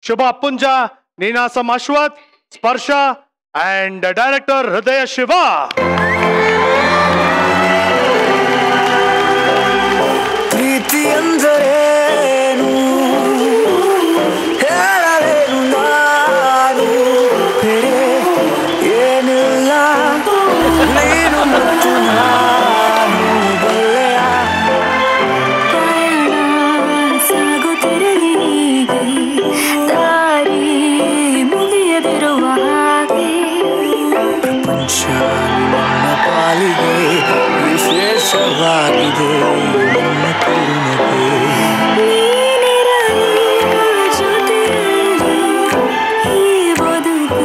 ಶುಭ ಪುಂಜ ನೀನಾಸಂ ಅಶ್ವಥ್ ಸ್ಪರ್ಶ and director ಹೃದಯ ಶಿವ ಪ್ರೀತಿ ಎಂದರೇನು ಹೇಳಲೇನು ನಾನು ಬೇರೆ ಏನಿಲ್ಲ ನೀನು ಮತ್ತು ನಾನು ಬಲ್ಲೆಯ ಪಯಣ ಸಾಗುತ್ತಿರಲಿ ಹೀಗೆ ದಾರಿ ಮುಗಿಯದಿರುವ ಹಾಗೆ ಪ್ರಪಂಚ ನನ್ನ ಪಾಲಿಗೆ ವಿಶೇಷವಾಗಿದೆ ನನ್ನ ಕರುಣೆಗೆ ನೀನಿರಲಿ ಜೊತೆಯಲ್ಲಿ ಈ ಬದುಕು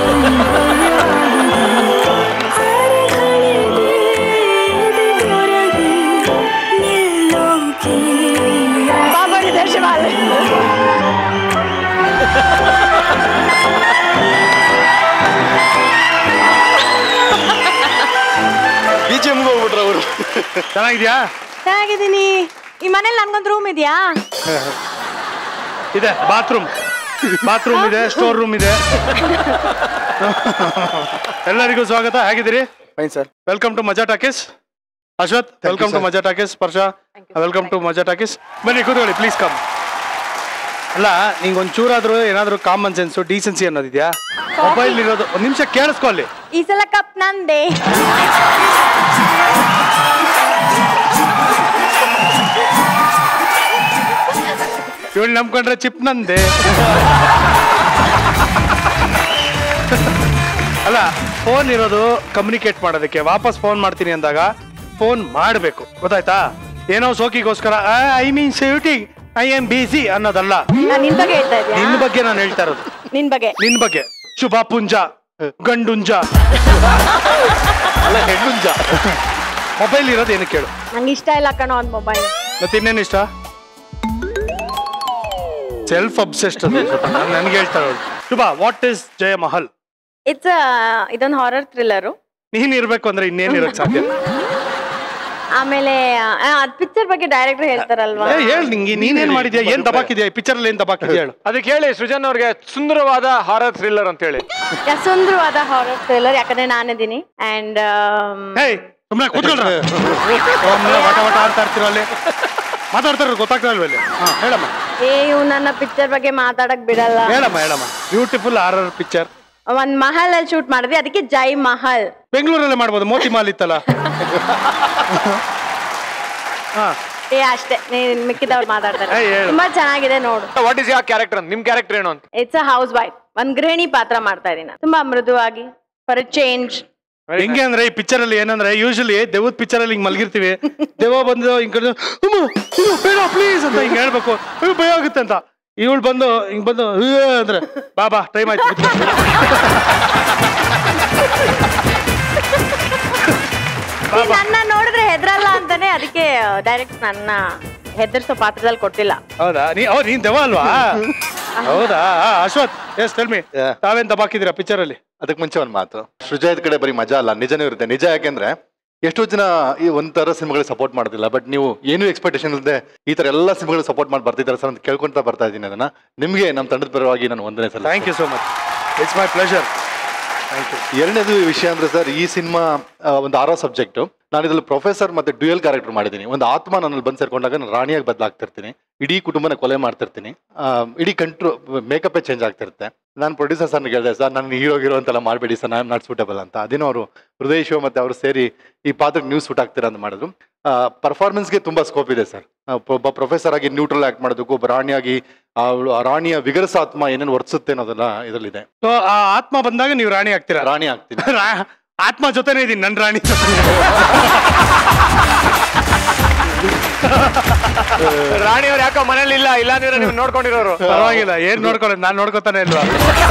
ಹರಗಳಿಗೆ ಎದೆಯೊರಗಿ ನಿಲ್ಲೋಕೆ ಬಾಬರಿ ದರ್ಶಮಾಲೆ ಬಿಜಿಎಂಗೆ ಹೋಗ್ಬಿಟ್ರ ಅವರು ಚೆನ್ನಾಗಿದ್ಯಾ ಚೆನ್ನಾಗಿದ್ದೀನಿ ಈ ಮನೇಲಿ ನನ್ಗೊಂದು ರೂಮ್ ಇದೆಯಾ ಇದೆ ಬಾತ್ರೂಮ್ ಬಾತ್ರೂಮ್ ಇದೆ ಸ್ಟೋರ್ ರೂಮ್ ಇದೆ ಎಲ್ಲರಿಗೂ ಸ್ವಾಗತ ಹೇಗಿದ್ದೀರಿ fine sir welcome to Maja Talkies Ashwath welcome to Maja Talkies Sparsha welcome to Maja Talkies ಬನ್ನಿ ಕೂತ್ಕೊಳ್ಳಿ ಪ್ಲೀಸ್ ಕಮ್ ಅಲ್ಲ ನಿಂಗೆ ಒಂಚೂರಾದ್ರೂ ಏನಾದ್ರೂ ಕಾಮನ್ ಸೆನ್ಸು ಡೀಸೆನ್ಸಿ ಅನ್ನೋದಿದ್ಯಾ ಮೊಬೈಲ್ ಇರೋದು ಒಂದು ನಿಮಿಷ ಕೇಳಿಸ್ಕೊ ಅಲ್ಲಿ ಈ ಸಲ ಕಪ್ ನಂದೆ ಇವಳು ನಂಬ್ಕೊಂಡ್ರೆ ಚಿಪ್ ನಂದೆ ಅಲ್ಲ ಫೋನ್ ಇರೋದು ಕಮ್ಯುನಿಕೇಟ್ ಮಾಡೋದಕ್ಕೆ ವಾಪಸ್ ಫೋನ್ ಮಾಡ್ತೀನಿ ಅಂದಾಗ ಫೋನ್ ಮಾಡಬೇಕು ಗೊತ್ತಾಯ್ತಾ ಏನೋ ಸೋಕಿಗೋಸ್ಕರ I mean shooting I am busy ಅನ್ನೋದಲ್ಲ ನಾನು ನಿನ್ ಬಗ್ಗೆ ಹೇಳ್ತಾ ನಿನ್ ಇದ್ಯಾ ಬಗ್ಗೆ ನಾನು ಹೇಳ್ತಾ ಇರೋದು ನಿನ್ ಬಗ್ಗೆ ನಿನ್ ಬಗ್ಗೆ ಶುಭ ಪುಂಜ ಗಂಡುಂಜ ಅಲ್ಲ ಹೆಣ್ಣುಂಜ ಮೊಬೈಲ್ ಇರೋದು ಏನಕ್ಕೆ ಕೇಳು ನಂಗೆ ಇಷ್ಟ ಇಲ್ಲ ಕಣೋ ಒಂದ್ ಮೊಬೈಲ್ ಮತ್ತೆ ಇನ್ನೇನು ಇಷ್ಟ ಸೆಲ್ಫ್ ಅಬ್ಸೆಸ್ಟ್ ಅದು ಸ್ವಲ್ಪ ನಾನು ನನಗೆ ಹೇಳ್ತಾ ಇರೋದು Shubha what is Jaya Mahal it's ಇದೊಂದು ಹಾರರ್ ಥ್ರಿಲ್ಲರು ನೀನ್ ಇರ್ಬೇಕು ಅಂದ್ರೆ ಇನ್ನೇನ್ ಇರಕ್ ಸಾಧ್ಯ ಆಮೇಲೆ ಅದ್ ಪಿಕ್ಚರ್ ಬಗ್ಗೆ ಡೈರೆಕ್ಟರ್ ಹೇಳ್ತಾರಲ್ವಾ ಏ, ಹೇಳ್ ನಿಂಗೆ ನೀನೇನ್ ಮಾಡಿದ್ಯಾ ಏನ್ ದಬಾಕಿದ್ಯಾ ಈ ಪಿಕ್ಚರ್ ಅಲ್ಲಿ ಏನ್ ದಬಾಕಿದ್ಯಾ ಹೇಳು ಅದಕ್ಕೆ ಹೇಳಿ ಸೃಜನ್ ಅವ್ರಿಗೆ ಸುಂದರವಾದ ಹಾರರ್ ಥ್ರಿಲ್ಲರ್ ಅಂತ ಹೇಳಿ ಯಾ, ಸುಂದರವಾದ ಹಾರರ್ ಥ್ರಿಲ್ಲರ್ ಯಾಕಂದ್ರೆ ನಾನಿದ್ದೀನಿ ಅಂಡ್ ಹೇಯ್ ಸುಮ್ಮನೆ ಕೂತ್ಕೊಳ್ರ ಸುಮ್ನೆ ವಟ ವಟ ಅಂತ ಇರ್ತೀರ ಅಲ್ಲಿ ಮಾತಾಡ್ತಾರ ಗೊತ್ತಾಗ್ತಾ ಇಲ್ವ ಇಲ್ಲಿ ಹಾ ಹೇಳಮ್ಮ ಏ ಇವ್ ನನ್ನ ಪಿಕ್ಚರ್ ಬಗ್ಗೆ ಮಾತಾಡಕ್ ಬಿಡಲ್ಲ ಹೇಳಮ್ಮ ಹೇಳಮ್ಮ ಬ್ಯೂಟಿಫುಲ್ ಆರರ್ ಪಿಕ್ಚರ್ ಒಂದ್ ಮಹಲ್ ಅಲ್ಲಿ ಶೂಟ್ ಮಾಡಿದ್ವಿ ಅದಕ್ಕೆ ಜೈ ಮಹಲ್ ಬೆಂಗಳೂರಲ್ಲೇ ಮಾಡ್ಬೋದು ಮೋತಿ ಮಾಲ್ ಇತ್ತಲ್ಲ ಹಾ ಏ ಅಷ್ಟೇ ನೀನ್ ಮಿಕ್ಕಿದವ್ರು ಮಾತಾಡ್ತಾರೆ ಏ, ಹೇಳು. ತುಂಬಾ ಚೆನ್ನಾಗಿದೆ ನೋಡು ವಾಟ್ ಇಸ್ ಯಾ ಕ್ಯಾರೆಕ್ಟರ್ ನಿಮ್ ಕ್ಯಾರೆಕ್ಟರ್ ಏನು ಅಂತ ಇಟ್ಸ್ ಅ ಹೌಸ್ ವೈಫ್ ಒಂದ್ ಗೃಹಿಣಿ ಪಾತ್ರ ಮಾಡ್ತಾ ಇದೀನಿ ನಾನು. ತುಂಬಾ ಮೃದುವಾಗಿ ಫಾರ್ ಚೇಂಜ್ ಹೆಂಗೆ ಅಂದ್ರೆ ಈ ಪಿಕ್ಚರ್ ಅಲ್ಲಿ ಏನಂದ್ರೆ ಯೂಶಲಿ ದೇವದ ಪಿಕ್ಚರ್ ಅಲ್ಲಿ ಹಿಂಗ್ ಮಲಗಿರ್ತೀವಿ ದೇವ ಬಂದು ಹಿಂಗ್ ಕರೆದು ಅಮ್ಮ ಇದು ಬೇಡ ಪ್ಲೀಸ್ ಅಂತ ಹಿಂಗ್ ಹೇಳ್ಬೇಕು ಅಯ್ಯೋ ಭಯ ಆಗುತ್ತೆ ಅಂತ ಇವಳು ಬಂದು ಹಿಂಗ್ ಬಂದು "ಅಯ್ಯೋ" ಅಂದ್ರೆ ಬಾ ಬಾ ಟೈಮ್ ಆಯ್ತು ಕೂತ್ಕೊ. ಬಾ ಬಾ ನನ್ನ ನೋಡಿದ್ರೆ ಹೆದ್ರಲ್ಲ ಅಂತಾನೆ ಅದಕ್ಕೆ ಡೈರೆಕ್ಟ್ ನನ್ನ ಹೆದರ್ಸೋ ಪಾತ್ರದಲ್ಲಿ ಕೊಟ್ಟಿಲ್ಲ ಹೌದಾ ನೀ ಅವ್ರು ನೀನ್ ದೆವ ಅಲ್ವಾ ಹೌದಾ ಆ, ಅಶ್ವಥ್ ಎಸ್ ಟೆಲ್ಮಿ Yeah. ತಾವೇನ್ ದಬಾಕಿದ್ದೀರಾ ಪಿಕ್ಚರ್ ಅಲ್ಲಿ ಅದಕ್ಕೆ ಮುಂಚೆ ಒಂದು ಮಾತು ಸೃಜಾಯತ್ ಕಡೆ ಬರೀ ಮಜಾ ಅಲ್ಲ ನಿಜನೇ ಇರುತ್ತೆ ನಿಜ ಯಾಕೆಂದ್ರೆ ಎಷ್ಟೋ ಜನ ಈ ಒಂಥರ ಸಿನಿಮಾಗಳಿಗೆ ಸಪೋರ್ಟ್ ಮಾಡೋದಿಲ್ಲ ಬಟ್ ನೀವು ಏನು ಎಕ್ಸ್ಪೆಕ್ಟೇಷನ್ ಇಲ್ಲದೆ ಈ ತರ ಎಲ್ಲ ಸಿನಿಮಾಗಳು ಸಪೋರ್ಟ್ ಮಾಡಿ ಬರ್ತಿದ್ದಾರೆ ಸರ್ ಅಂತ ಕೇಳ್ಕೊಂತ ಬರ್ತಾ ಇದ್ದೀನಿ ಅದನ್ನ ನಿಮಗೆ ನಮ್ಮ ತಂಡದ ಪರವಾಗಿ ನಾನು ಒಂದನೇ ಸಲ thank you so much it's my pleasure thank you ಎರಡನೇದು ವಿಷಯ ಅಂದ್ರೆ ಸರ್ ಈ ಸಿನಿಮಾ ಒಂದು ಆರೋ ಸಬ್ಜೆಕ್ಟ್ ನಾನು ಇದ್ರಲ್ಲಿ ಪ್ರೊಫೆಸರ್ ಮತ್ತೆ ಡ್ಯೂಯಲ್ ಕ್ಯಾರೆಕ್ಟರ್ ಮಾಡಿದ್ದೀನಿ ಒಂದು ಆತ್ಮ ನನ್ನಲ್ಲಿ ಬಂದು ಸೇರ್ಕೊಂಡಾಗ ನಾನು ರಾಣಿಯಾಗಿ ಬದಲಾಗ್ತಿರ್ತೀನಿ ಇಡೀ ಕುಟುಂಬನ ಕೊಲೆ ಮಾಡ್ತಿರ್ತೀನಿ ಆ, ಇಡೀ ಕಂಟ್ರೋ ಮೇಕಪ್ಪೇ ಚೇಂಜ್ ಆಗ್ತಿರುತ್ತೆ ನಾನು ಪ್ರೊಡ್ಯೂಸರ್ ಸರ್ನ ಹೇಳಿದೆ ಸರ್ ನಾನು ಹೀರೋ ಹೀರೋ ಅಂತೆಲ್ಲ ಮಾಡಬೇಡಿ ಸರ್ ನಾನು ನಾಟ್ ಸೂಟಬಲ್ ಅಂತ ಅದೇನೋ ಅವರು ಹೃದಯ ಶಿವ ಮತ್ತೆ ಅವರು ಸೇರಿ ಈ ಪಾತ್ರಕ್ಕೆ ನೀವು ಸೂಟ್ ಆಗ್ತೀರಾ ಅಂತ ಮಾಡಿದ್ರು ಪರ್ಫಾರ್ಮೆನ್ಸ್ಗೆ ತುಂಬಾ ಸ್ಕೋಪ್ ಇದೆ ಸರ್ ಒಬ್ಬ ಪ್ರೊಫೆಸರ್ ಆಗಿ ನ್ಯೂಟ್ರಲ್ ಆಕ್ಟ್ ಮಾಡೋದಕ್ಕೂ ಒಬ್ಬ ರಾಣಿಯಾಗಿ ಅವಳು ಆ ರಾಣಿಯ ವಿಗರಸ ಆತ್ಮ ಏನೇನು ವರ್ತಿಸುತ್ತೆ ಅನ್ನೋದೆಲ್ಲ ಇದರಲ್ಲಿದೆ ಸೊ ಆ ಆತ್ಮ ಬಂದಾಗ ನೀವು ರಾಣಿ ಆಗ್ತೀರಾ ರಾಣಿ ಆಗ್ತೀನಿ ರಾ- ಆತ್ಮ ಜೊತೆನೇ ಇದೀನಿ ನನ್ನ ರಾಣಿ ರಾಣಿ ಅವ್ರು ಯಾಕೋ ಮನೇಲಿ ಇಲ್ಲ ಇಲ್ಲ ಅಂದ್ರೆ ನೀವು ನೋಡ್ಕೊಂಡಿರೋರು ಪರವಾಗಿಲ್ಲ ಏನ್ ನೋಡ್ಕೊಳ್ಳೋದು ನಾನು ನೋಡ್ಕೊತಾನೆ ಇಲ್ವಾ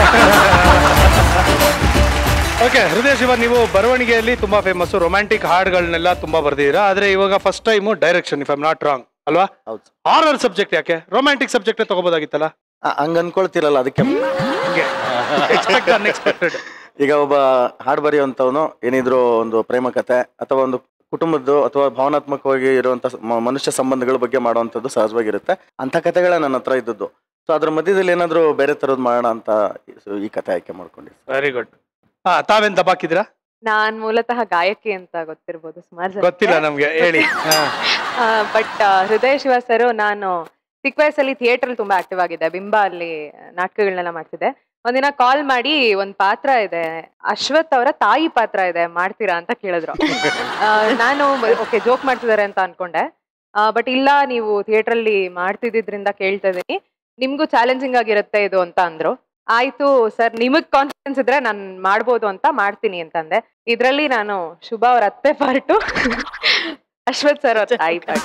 ಓಕೆ ಹೃದಯ ಶಿವ ನೀವು ಬರವಣಿಗೆಯಲ್ಲಿ ತುಂಬಾ ಫೇಮಸ್ ರೊಮ್ಯಾಂಟಿಕ್ ಹಾಡುಗಳನ್ನೆಲ್ಲ ತುಂಬಾ ಬರ್ದಿದ್ದೀರಾ ಆದ್ರೆ ಇವಾಗ first time direction if I'm not wrong ಅಲ್ವಾ ಹೌದು ಹಾರರ್ ಸಬ್ಜೆಕ್ಟ್ ಯಾಕೆ ರೊಮ್ಯಾಂಟಿಕ್ ಸಬ್ಜೆಕ್ಟ್ ತಗೋಬೋದಾಗಿತ್ತಲ್ಲ ಹಂಗ ಅನ್ಕೊಳ್ತಿರಲ್ಲ ಅದಕ್ಕೆ ಹಿಂಗೆ ಎಕ್ಸ್ಪೆಕ್ಟ್ ಅನ್ಎಕ್ಸ್ಪೆಕ್ಟೆಡ್ ಈಗ ಒಬ್ಬ ಹಾಡು ಬರೆಯುವಂಥವನು ಏನಿದ್ರು ಒಂದು ಪ್ರೇಮ ಕಥೆ ಅಥವಾ ಒಂದು ಕುಟುಂಬದ್ದು ಅಥವಾ ಭಾವನಾತ್ಮಕವಾಗಿ ಇರುವಂತ ಮ- ಮನುಷ್ಯ ಸಂಬಂಧಗಳ ಬಗ್ಗೆ ಮಾಡುವಂಥದ್ದು ಸಹಜವಾಗಿರುತ್ತೆ ಅಂಥ ಕಥೆಗಳೇ ನನ್ನ ಹತ್ರ ಇದ್ದದ್ದು ಸೊ ಅದ್ರ ಮಧ್ಯದಲ್ಲಿ ಏನಾದ್ರು ಬೇರೆ ತರದ್ ಮಾಡೋಣ ಅಂತ so ಈ ಕತೆ ಆಯ್ಕೆ ಮಾಡ್ಕೊಂಡಿದ್ದೆ ವೆರಿ ಗುಡ್ ಹಾ ತಾವೇನ್ ದಬಾಕಿದ್ರಾ ನಾನ್ ಮೂಲತಃ ಗಾಯಕಿ ಅಂತ ಗೊತ್ತಿರ್ಬೋದು ಸುಮಾರು ಗೊತ್ತಿಲ್ಲ ನಮ್ಗೆ ಹೇಳಿ ಹಾ. ಬಟ್ ಹೃದಯ ಶಿವ ಸರ್ ನಾನು ಚಿಕ್ಕ ವಯಸ್ಸಲ್ಲಿ ಥಿಯೇಟರ್ ತುಂಬಾ ಆಕ್ಟಿವ್ ಆಗಿದ್ದೆ ಬಿಂಬ ಅಲ್ಲಿ ನಾಟಕಗಳನ್ನೆಲ್ಲ ಮಾಡ್ತಿದ್ದೆ ಒಂದಿನ ಕಾಲ್ ಮಾಡಿ ಒಂದ್ ಪಾತ್ರ ಇದೆ ಅಶ್ವಥ್ ಅವರ ತಾಯಿ ಪಾತ್ರ ಇದೆ ಮಾಡ್ತೀರಾ ಅಂತ ಕೇಳಿದ್ರು ಆ, ನಾನು ಓಕೆ ಜೋಕ್ ಮಾಡ್ತಿದ್ದಾರೆ ಅಂತ ಅನ್ಕೊಂಡೆ ಬಟ್ ಇಲ್ಲ ನೀವು ಥಿಯೇಟರ್ ಅಲ್ಲಿ ಮಾಡ್ತಿದ್ದಿದ್ರಿಂದ ಕೇಳ್ತಾ ಇದೀನಿ ನಿಮ್ಗೂ ಚಾಲೆಂಜಿಂಗ್ ಆಗಿರುತ್ತೆ ಇದು ಅಂತ ಅಂದ್ರು ಆಯ್ತು ಸರ್ ನಿಮಗ್ ಕಾನ್ಫಿಡೆನ್ಸ್ ಇದ್ರೆ ನಾನು ಮಾಡ್ಬೋದು ಅಂತ ಮಾಡ್ತೀನಿ ಅಂತಂದೆ ಇದ್ರಲ್ಲಿ ನಾನು ಶುಭ ಅವ್ರ ಅತ್ತೆ ಪಾರ್ಟು ಅಶ್ವಥ್ ಸರ್ ಅವ್ರ ತಾಯಿ ಪಾರ್ಟ್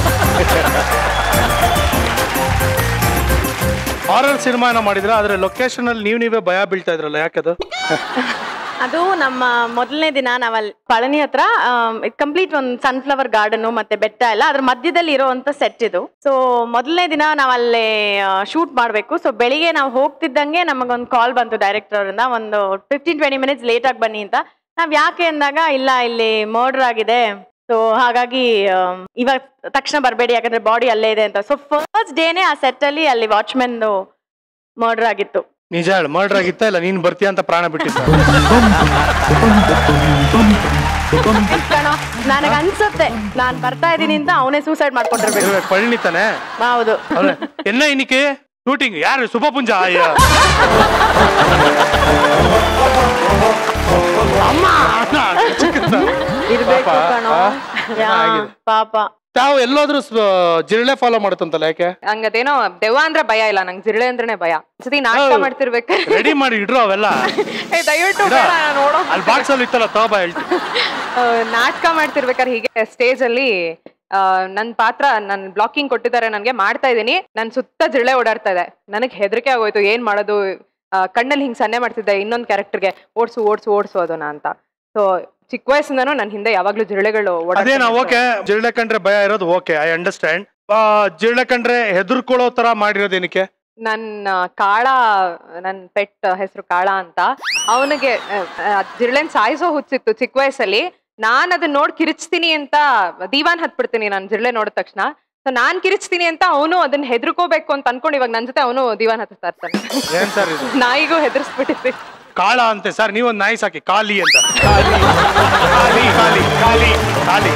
ಹಾರರ್ ಸಿನಿಮಾನ ಮಾಡಿದ್ರ ಆದ್ರೆ ಲೊಕೇಶನ್ ಅಲ್ಲಿ ನೀವು ನೀವೇ ಭಯ ಬೀಳ್ತಾ ಇದ್ರಲ್ಲ ಯಾಕದು ಅದು ನಮ್ಮ ಮೊದಲನೇ ದಿನ ನಾವಲ್ಲಿ ಪಳನಿ ಹತ್ರ ಕಂಪ್ಲೀಟ್ ಒಂದು ಸನ್ಫ್ಲವರ್ ಗಾರ್ಡನ್ ಮತ್ತೆ ಬೆಟ್ಟ ಎಲ್ಲ ಅದ್ರ ಮಧ್ಯದಲ್ಲಿ ಇರೋವಂಥ ಸೆಟ್ ಇದು ಸೊ ಮೊದಲನೇ ದಿನ ನಾವಲ್ಲಿ ಶೂಟ್ ಮಾಡಬೇಕು ಸೊ ಬೆಳಿಗ್ಗೆ ನಾವು ಹೋಗ್ತಿದ್ದಂಗೆ ನಮಗೊಂದು ಕಾಲ್ ಬಂತು ಡೈರೆಕ್ಟರ್ ಅವರಿಂದ ಒಂದು ಫಿಫ್ಟೀನ್ ಟ್ವೆಂಟಿ ಮಿನಿಟ್ಸ್ ಲೇಟ್ ಆಗಿ ಬನ್ನಿ ಅಂತ ನಾವ್ ಯಾಕೆ ಅಂದಾಗ ಇಲ್ಲ ಇಲ್ಲಿ ಮರ್ಡರ್ ಆಗಿದೆ ಸೊ ಹಾಗಾಗಿ ಆಮ್, ಇವಾಗ ತಕ್ಷಣ ಬರಬೇಡಿ ಯಾಕಂದ್ರೆ ಬಾಡಿ ಅಲ್ಲೇ ಇದೆ ಅಂತ ಸೊ ಫಸ್ಟ್ ಡೇನೆ ಆ ಸೆಟ್ ಅಲ್ಲಿ ಅಲ್ಲಿ ವಾಚ್ಮೆನ್ ಮರ್ಡರ್ ಆಗಿತ್ತು ನಿಜ ಹೇಳು ಮರ್ಡರ್ ಆಗಿತ್ತ ಇಲ್ಲ ನೀನ್ ಬರ್ತೀಯ ಅಂತ ಪ್ರಾಣ ಬಿಟ್ಟಿದ್ದ ನನಗೆ ಅನ್ಸುತ್ತೆ ನಾನ್ ಬರ್ತಾ ಇದೀನಿ ಅಂತ ಅವನೇ ಸೂಸೈಡ್ ಮಾಡ್ಕೊಂಡಿರ್ಬೇಕು ಇರ್ಬೇಕು, ಪಳನಿತಾನೆ ಹೌದು ಅವಳೆ ಎನ್ನ ಇನ್ನಿಕೆ ಶೂಟಿಂಗ್ ಯಾರು ಶುಭಪುಂಜ ಅಯ್ಯ ಅಮ್ಮ ಅಣ್ಣ, ಚಿಕ್ಕದ. ಇರ್ಬೇಕು ಪಾಪ, ಕಣೋ ಆ? ಯಾ, ಆಗಿದೆ. ಪಾಪ ತಾವು ಎಲ್ಲಾದ್ರೂ ಸ್- ಜಿರಳೆ ಫಾಲೋ ಮಾಡುತ್ತಂತಲ್ಲ ಯಾಕೆ ಹಂಗದೇನೋ ದೆವ್ವ ಅಂದ್ರೆ ಭಯ ಇಲ್ಲ ನಂಗೆ ಜಿರಳೆ ಅಂದ್ರೇನೆ ಭಯ ಸತಿ ನಾಟಕ ಹೌದು. ಮಾಡ್ತಿರ್ಬೇಕಾದ್ರೆ ರೆಡಿ ಮಾಡಿ ಇಡ್ರು ಅವೆಲ್ಲ ಏ, ದಯವಿಟ್ಟು ಇಡ. ಬೇಡ, ನಾನ್ ನೋಡೋ ಅಲ್ಲಿ ಬಾಕ್ಸ್ ಅಲ್ಲಿ ಇತ್ತಲ್ಲ ತಗೋಬ ಹೇಳ್ತೀನಿ ಆ, ನಾಟಕ ಮಾಡ್ತಿರ್ಬೇಕಾದ್ರೆ ಹೀಗೆ ಸ್ಟೇಜ್ ಅಲ್ಲಿ ಆ, ನನ್ ಪಾತ್ರ ನನ್ ಬ್ಲಾಕಿಂಗ್ ಕೊಟ್ಟಿದ್ದಾರೆ ನನ್ಗೆ ಮಾಡ್ತಾ ಇದೀನಿ ನನ್ ಸುತ್ತ ಜಿರಳೆ ಓಡಾಡ್ತಾ ಇದೆ ನನಗ್ ಹೆದರಿಕೆ ಆಗೋಯ್ತು ಏನ್ ಮಾಡೋದು ಆ, ಕಣ್ಣಲ್ಲಿ ಹಿಂಗ್ ಸನ್ನೆ ಮಾಡ್ತಿದ್ದೆ ಇನ್ನೊಂದ್ ಕ್ಯಾರೆಕ್ಟರ್ಗೆ ಓಡ್ಸು ಓಡ್ಸು ಓಡ್ಸು ಅದನ್ನ ಅಂತ ಸೊ ಚಿಕ್ಕ ವಯಸ್ಸಿಂದನೂ ನನ್ ಹಿಂದೆ ಯಾವಾಗ್ಲೂ ಜಿರಳೆಗಳು ಅದೇ ನಾ ಓಡಾಡ್ತಾ ಓಕೆ ಜಿರಳೆ ಕಂಡ್ರೆ ಭಯ ಇರೋದು ಓಕೆ ಐ ಅಂಡರ್ಸ್ಟ್ಯಾಂಡ್ ಜಿರಳೆ ಕಂಡ್ರೆ ಹೆದರ್ಕೊಳ್ಳೋ ತರ ಮಾಡಿರೋದೇನಕ್ಕೆ ನನ್ನ ಕಾಳ ನನ್ನ ಪೆಟ್ ಹೆಸರು ಕಾಳ ಅಂತ ಅವನಿಗೆ ಜಿರಳೆನ್ ಸಾಯಿಸೋ ಹುಚ್ಚಿತ್ತು ಚಿಕ್ಕ ವಯಸ್ಸಲ್ಲಿ ನಾನ್ ಅದನ್ನ ನೋಡ್ ಕಿರಿಚ್ತೀನಿ ಅಂತ ದೀವಾನ್ ಹತ್ಬಿಡ್ತೀನಿ ನಾನು ಜಿರಳೆ ನೋಡಿದ ತಕ್ಷಣ ಸೊ ನಾನ್ ಕಿರಿಚ್ತೀನಿ ಅಂತ ಅವನು ಅದನ್ನ ಹೆದರ್ಕೋಬೇಕು ಅಂತ ಅನ್ಕೊಂಡು ಇವಾಗ ನನ್ ಜೊತೆ ಅವನು ದೀವಾನ್ ಹತ್ತಾ ಇರ್ತಾನೆ ಏನ್ ಸರ್ ಇದು ನಾಯಿಗೂ ಹೆದರ್ಸ್ಬಿಟ್ಟಿದ್ವಿ ಕಾಳ ಅಂತೆ ಸರ್ ನೀವೊಂದು ನಾಯಿ ಸಾಕಿ ಕಾಲಿ ಅಂತ ಕಾಲಿ ಕಾಲಿ ಕಾಲಿ ಕಾಲಿ ಕಾಲಿ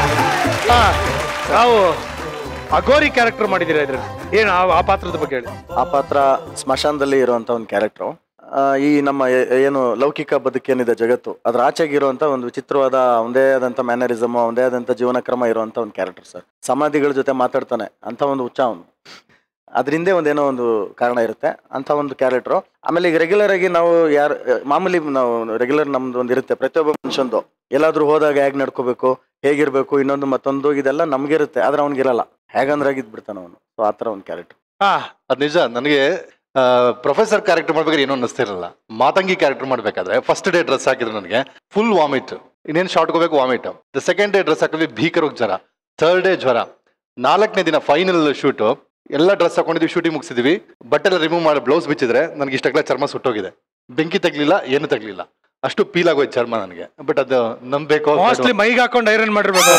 ಹಾ ನಾವು ಅಗೋರಿ ಕ್ಯಾರೆಕ್ಟರ್ ಮಾಡಿದ್ದೀರಾ ಇದ್ರಲ್ಲಿ ಏನು ಆ- ಆ ಪಾತ್ರದ ಬಗ್ಗೆ ಹೇಳಿ ಆ ಪಾತ್ರ ಸ್ಮಶಾನದಲ್ಲಿ ಇರುವಂತ ಒಂದು ಕ್ಯಾರೆಕ್ಟರ್ ಈ ನಮ್ಮ ಏ- ಏನು ಲೌಕಿಕ ಬದುಕೇನಿದೆ ಜಗತ್ತು ಅದ್ರ ಆಚೆಗೆ ಇರುವಂತ ಒಂದು ವಿಚಿತ್ರವಾದ ಒಂದೇ ಆದಂತ ಮ್ಯಾನರಿಸಮ್ ಒಂದೇ ಆದಂತ ಜೀವನ ಕ್ರಮ ಇರುವಂತ ಒಂದು ಕ್ಯಾರೆಕ್ಟರ್ ಸರ್ ಸಮಾಧಿಗಳ ಜೊತೆ ಮಾತಾಡ್ತಾನೆ ಅಂತ ಒಂದು ಹುಚ್ಚ ಅವನು ಅದ್ರಿಂದೇ ಒಂದೇನೋ ಒಂದು ಕಾರಣ ಇರುತ್ತೆ ಅಂತ ಒಂದು ಕ್ಯಾರೆಕ್ಟ್ರು ಆಮೇಲೆ ಈಗ ರೆಗ್ಯುಲರ್ ಆಗಿ ನಾವು ಯಾರು ಮಾಮೂಲಿ ನಾವು ರೆಗ್ಯುಲರ್ ನಮ್ದು ಒಂದು ಇರುತ್ತೆ ಪ್ರತಿಯೊಬ್ಬ ಮನುಷ್ಯಂದು ಎಲ್ಲಾದ್ರೂ ಹೋದಾಗ ಹೇಗ್ ನಡ್ಕೋಬೇಕು ಹೇಗಿರ್ಬೇಕು ಇನ್ನೊಂದು ಮತ್ತೊಂದು ಇದೆಲ್ಲ ನಮ್ಗಿರುತ್ತೆ ಆದ್ರೆ ಅವ್ನಿಗಿರಲ್ಲ ಹೇಗಂದ್ರೆ ಆಗಿದ್ ಬಿಡ್ತಾನ ಅವನು ಸೊ ಆ ಥರ ಒಂದು ಕ್ಯಾರೆಕ್ಟರ್ ಹಾ ಅದ್ ನಿಜ ನನಗೆ ಪ್ರೊಫೆಸರ್ ಕ್ಯಾರೆಕ್ಟರ್ ಮಾಡ್ಬೇಕಾದ್ರೆ ಏನೋ ಅನ್ನಿಸ್ತಿರಲ್ಲ ಮಾತಂಗಿ ಕ್ಯಾರೆಕ್ಟರ್ ಮಾಡ್ಬೇಕಾದ್ರೆ ಫಸ್ಟ್ ಡೇ ಡ್ರೆಸ್ ಹಾಕಿದ್ರು ನನಗೆ ಫುಲ್ ವಾಮಿಟ್ ಇನ್ನೇನು ಶಾರ್ಟ್ ಹೋಗ್ಬೇಕು vomit the second day dress ಹಾಕಿದ್ವಿ ಭೀಕರವಾಗಿ ಜ್ವರ ಥರ್ಡ್ ಡೇ ಜ್ವರ ನಾಲ್ಕನೇ ದಿನ ಫೈನಲ್ ಶೂಟು ಎಲ್ಲ ಡ್ರೆಸ್ ಹಾಕೊಂಡಿದ್ವಿ ಶೂಟಿಂಗ್ ಮುಗಿಸಿದ್ವಿ ಬಟ್ಟೆಲ್ಲ ರಿಮೂವ್ ಮಾಡಿ ಬ್ಲೌಸ್ ಬಿಚ್ಚಿದ್ರೆ ನನಗೆ ಇಷ್ಟಕ್ಲ ಚರ್ಮ ಸುಟ್ಟೋಗಿದೆ ಬೆಂಕಿ ತಗ್ಲಿಲ್ಲ ಏನು ತಗ್ಲಿಲ್ಲ ಅಷ್ಟು ಪೀಲ್ ಆಗೋಯ್ತು ಚರ್ಮ ನನಗೆ ಬಟ್ ಅದು ನಂಬೇಕು ಮೋಸ್ಟ್ಲಿ ಮೈಗೆ ಹಾಕೊಂಡು ಐರನ್ ಮಾಡಿರ್ಬೇಕು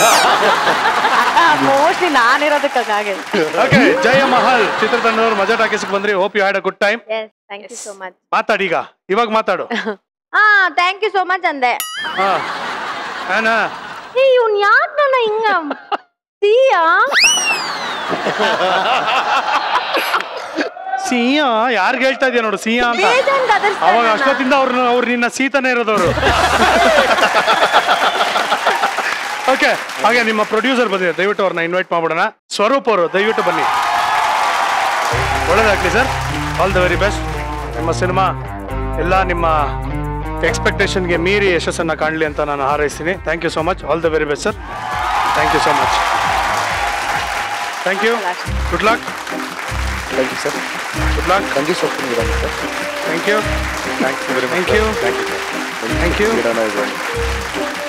ಮೋಸ್ಟ್ಲಿ ನಾನಿರೋದಕ್ಕಾಗಿ ಓಕೆ ಜಯ ಮಹಲ್ ಚಿತ್ರತಂಡದವ್ರು ಮಜಾ ಟಾಕೀಸ್ಗೆ ಬಂದ್ರಿ hope you had a good time yes thank you so much ಮಾತಾಡಿ ಈಗ ಇವಾಗ ಮಾತಾಡು ಹಾ ಥ್ಯಾಂಕ್ ಯು ಸೋ ಮಚ್ ಅಂದೆ ಹಾ ಏನಾ ಏ ಇವ್ನ್ ಯಾಕ್ ನನ್ನ ಹಿಂಗ ಸಿಯಾ ಸಿಂಹ ಯಾರ್ಗ್ ಹೇಳ್ತಾ ಇದೆಯಾ ನೋಡು ಸಿಂಹ ಅಂತ ಬೇಜಾನ್ ಗದರ್ಸ್ತಾ ಅವಾಗ ಇದ್ದಾನ. ಅಷ್ಟೊತ್ತಿಂದ ಅವ್ರನ್ನ ಅವ್ರು ನಿನ್ನ ಸೀತಾನೆ ಇರೋದವ್ರು ಓಕೆ ಹಾಗೆ ನಿಮ್ಮ ಪ್ರೊಡ್ಯೂಸರ್ ಬಂದಿದೆ ದಯವಿಟ್ಟು ಅವ್ರನ್ನ ಇನ್ವೈಟ್ ಮಾಡ್ಬಿಡೋಣ ಸ್ವರೂಪ್ ಅವರು ದಯವಿಟ್ಟು ಬನ್ನಿ ಒಳ್ಳೇದಾಗ್ಲಿ sir all the very best ನಿಮ್ಮ ಸಿನಿಮಾ ಎಲ್ಲ ನಿಮ್ಮ ಎಕ್ಸ್ಪೆಕ್ಟೇಷನ್ಗೆ ಮೀರಿ ಯಶಸ್ಸನ್ನು ಕಾಣಲಿ ಅಂತ ನಾನು ಹಾರೈಸ್ತೀನಿ thank you so much all the very best sir thank you so much thank you good luck thank you sir good luck Sangeeth ಸೊಪ್ಪಿನ ಗಿಡ sir thank you thanks very much Thank you. Thank you thank you ಗಿಡನ ಇದೆ